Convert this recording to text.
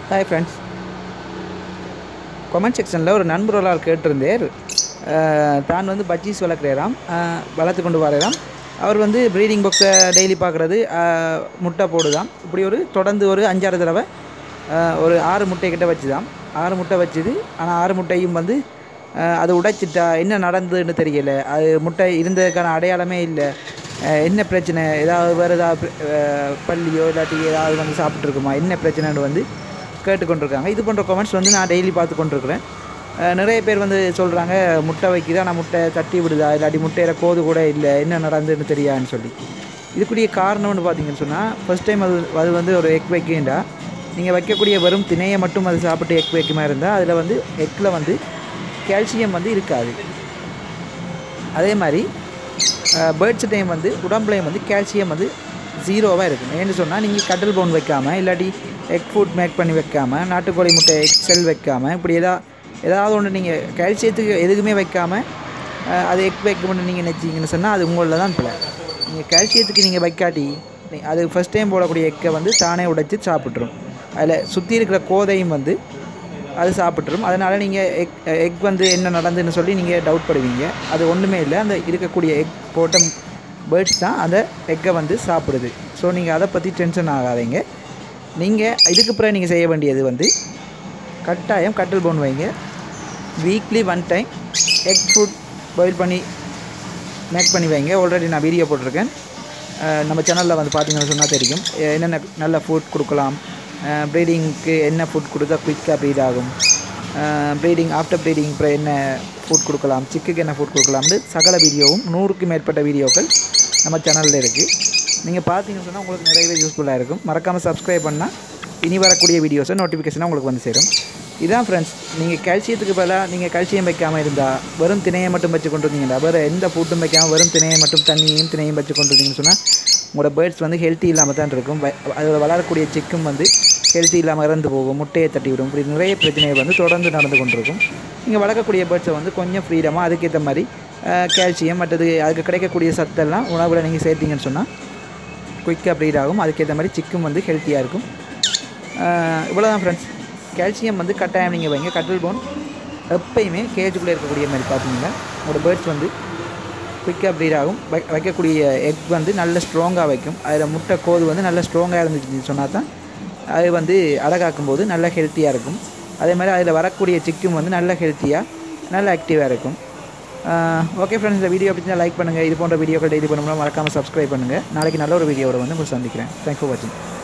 hi friends comment செக்ஷனில் ஒரு நண்பர்களால் கேட்டிருந்தேர் அஹ், தான் வந்து பஜ்ஜீஸ் வளர்க்குறாராம் அஹ், வளர்த்து கொண்டு வரையறாம் அவர் வந்து ப்ரீடிங் பாக்ஸை டெய்லி பார்க்குறது முட்டை போடுதாம் இப்படி ஒரு தொடர்ந்து ஒரு அஞ்சாறு தடவை அஹ், ஒரு ஆறு முட்டை கிட்ட வச்சுதான் ஆறு முட்டை வச்சுது ஆனால் ஆறு முட்டையும் வந்து அஹ், அது உடைச்சிட்டா என்ன நடந்ததுன்னு தெரியல அது முட்டை இருந்ததுக்கான அடையாளமே இல்லை அஹ், என்ன பிரச்சனை ஏதாவது வேறு ஏதாவது பிர- அஹ், பல்லியோ இல்லாட்டி ஏதாவது வந்து சாப்பிட்ருக்குமா என்ன பிரச்சனைன்னு வந்து கேட்டுக்கொண்டிருக்காங்க இது போன்ற கமெண்ட்ஸ் வந்து நான் டெய்லி பார்த்து கொண்டிருக்கிறேன் அஹ் நிறைய பேர் வந்து சொல்கிறாங்க முட்டை வைக்குது ஆனால் முட்டை தட்டி விடுதா இல்லாட்டி முட்டையில் கோது கூட இல்லை என்ன நடந்துன்னு தெரியாதுன்னு சொல்லி இதுக்குரிய காரணம்னு பார்த்தீங்கன்னு சொன்னால் ஃபஸ்ட் டைம் அது அது வந்து ஒரு எக் வைக்கின்றா நீங்கள் வைக்கக்கூடிய வெறும் திணையை மட்டும் அது சாப்பிட்டு எக் வைக்குமா இருந்தால் அதில் வந்து எக்கில் வந்து கால்சியம் வந்து இருக்காது அதே மாதிரி பேர்ட்ஸ் டைம் வந்து உடம்புலையும் வந்து கால்சியம் வந்து ஜீரோவாக இருக்கும் ஏன்னு சொன்னால் நீங்கள் கட்டல் பவுன் வைக்காமல் இல்லாட்டி எக் ஃபுட் மேக் பண்ணி வைக்காமல் நாட்டுக்கோழி முட்டை எக் செல் வைக்காமல் இப்படி ஏதா ஏதாவது ஒன்று நீங்கள் கால்சியத்துக்கு எதுக்குமே வைக்காமல் அஹ், அது எக் வைக்கணும்னு நீங்கள் நினச்சிங்கன்னு சொன்னால் அது உங்களில் தான் பிள்ளை நீங்கள் கால்சியத்துக்கு நீங்கள் வைக்காட்டி நீ- அது ஃபஸ்ட் டைம் போடக்கூடிய எக்கை வந்து தானே உடைச்சி சாப்பிட்ரும் அதில் சுற்றி இருக்கிற கோதையும் வந்து அது சாப்பிட்ரும் அதனால் நீங்கள் எக் எக் வந்து என்ன நடந்துன்னு சொல்லி நீங்கள் டவுட் படுவீங்க அது ஒன்றுமே இல்லை அந்த இருக்கக்கூடிய எக் போட்ட பேர்ட்ஸ் தான் அந்த எக்கை வந்து சாப்பிடுது ஸோ நீங்கள் அதை பற்றி டென்ஷன் ஆகாதீங்க நீங்கள் இதுக்கு பிறகு நீங்கள் செய்ய வேண்டியது வந்து கட்டாயம் கட்டில் போன் வைங்க weekly one time egg food boil பண்ணி மேக் பண்ணி வைங்க ஆல்ரெடி நான் வீடியோ போட்டிருக்கேன் அஹ் நம்ம சேனலில் வந்து பார்த்தீங்கன்னு சொன்னால் தெரியும் அஹ் என்னென்ன நல்ல ஃபுட் கொடுக்கலாம் ப்ரீடிங்க்கு என்ன ஃபுட் கொடுத்தா குயிக்காக ப்ரீட் ஆகும் ப்ரீடிங் ஆஃப்டர் ப்ரீடிங் அப்புறம் என்ன ஃபுட் கொடுக்கலாம் சிக்குக்கு என்ன ஃபுட் கொடுக்கலாம்னு சகல வீடியோவும் நூறுக்கும் மேற்பட்ட வீடியோக்கள் நம்ம சேனலில் இருக்குது நீங்கள் பார்த்தீங்கன்னு சொன்னால் உங்களுக்கு நிறையவே யூஸ்ஃபுல்லாக இருக்கும் மறக்காமல் சப்ஸ்கிரைப் பண்ணால் இனி வரக்கூடிய வீடியோஸை நோட்டிஃபிகேஷனாக உங்களுக்கு வந்து சேரும் இதான் ஃப்ரெண்ட்ஸ் நீங்கள் கால்சியத்துக்கு பதிலாக நீங்கள் கால்சியம் வைக்காமல் இருந்தால் வெறும் திணையை மட்டும் வச்சு கொண்டு இருந்தீங்கன்னா வேறு எந்த ஃபுட்டும் வைக்காமல் வெறும் திணையை மட்டும் தண்ணியையும் திணையும் வச்சு கொண்டு இருந்தீங்கன்னு சொன்னால் உங்களோட பேர்ட்ஸ் வந்து ஹெல்த்தி இல்லாமல் தான் இருக்கும் வ- அதில் வளரக்கூடிய சிக்கும் வந்து ஹெல்த்தி இல்லாமல் இறந்து போகும் முட்டையை தட்டி விடும் இப்படி நிறைய பிரச்சனைகள் வந்து தொடர்ந்து நடந்து கொண்டிருக்கும் நீங்கள் வளர்க்கக்கூடிய பேர்ட்ஸை வந்து கொஞ்சம் ஃப்ரீடமாக அதுக்கேற்ற மாதிரி கால்சியம் மற்றது அதுக்கு கிடைக்கக்கூடிய சத்தெல்லாம் உணவில் நீங்கள் சேர்த்தீங்கன்னு சொன்னால் குயிக்காக ப்ரீட் ஆகும் அதுக்கேற்ற மாதிரி சிக்கும் வந்து ஹெல்த்தியாக இருக்கும் இவ்வளோ தான் ஃப்ரெண்ட்ஸ் கால்சியம் வந்து கட்டாயம் நீங்கள் வைங்க கட்டில் போன் எப்பயுமே கேஜுக்குள்ளே இருக்கக்கூடிய மாதிரி பார்த்தீங்கன்னா உங்களோட பேர்ட்ஸ் வந்து குயிக்காக ப்ரீட் ஆகும் வை- வைக்கக்கூடிய எக் வந்து நல்ல ஸ்ட்ராங்காக வைக்கும் அதில் முட்டை கோது வந்து நல்ல ஸ்ட்ராங்காக இருந்துச்சுன்னு சொன்னால் தான் அது வந்து அடகாக்கும் போது நல்ல ஹெல்த்தியாக இருக்கும் அதே மாதிரி அதில் வரக்கூடிய சிக்கும் வந்து நல்ல ஹெல்த்தியாக நல்ல ஆக்டிவாக இருக்கும் ஓகே ஃப்ரெண்ட்ஸ் இந்த வீடியோ பிடிச்சா லைக் பண்ணுங்கள் இது போன்ற வீடியோக்கள் டெய்லி பண்ணும்போது மறக்காமல் சப்ஸ்கிரைப் பண்ணுங்கள் நாளைக்கு நல்ல ஒரு வீடியோவோட வந்து உங்களை சந்திக்கிறேன் தேங்க்ஸ் ஃபார் வாட்சிங்